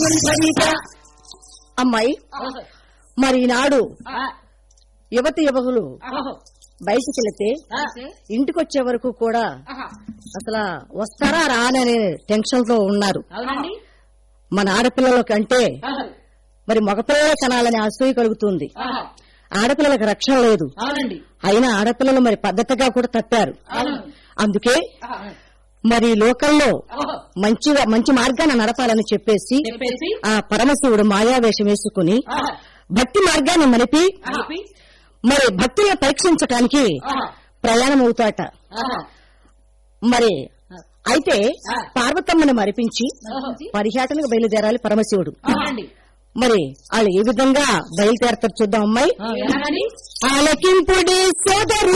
సుందరిత అమ్మాయి ఓహో. మరి ఈనాడు ఆ, యువతి యువకులు ఓహో. బయటికి వెళితే ఆ, ఇంటికి వచ్చే వరకు కూడా ఆహా. అసలు వస్తారా రాననే టెన్షన్ తో ఉన్నారు అవునండి మన ఆడపిల్లలకి అంటే ఓహో. మరి మగపిల్లలే కనాలని అసూయ కలుగుతుంది ఆహా. ఆడపిల్లలకు రక్షణ లేదు అవునండి అయినా ఆడపిల్లలు మరి పద్ధతిగా కూడా తప్పారు అవును అందుకే ఆహా. మరి లోకంలో ఓహో. మంచిగా మంచి మార్గాన్ని నడపాలని చెప్పేసి చెప్పేసి ఆ పరమశివుడు మాయావేషం వేసుకుని ఆహా. భక్తి మార్గాన్ని మలిపి కలిపి మరి భక్తిని పరీక్షించటానికి ఆహా. ప్రయాణం అవుతాట ఆహా. మరి అయితే ఆ. పార్వతమ్మని మరిపించి ఓహో. పరిహాటనకు బయలుదేరాలి పరమశివుడు అవునండి మరి వాళ్ళు ఏ విధంగా బయలుదేరతారు చూద్దాం అమ్మాయి ఎలాగండి ఆలకింపుడి సోదరు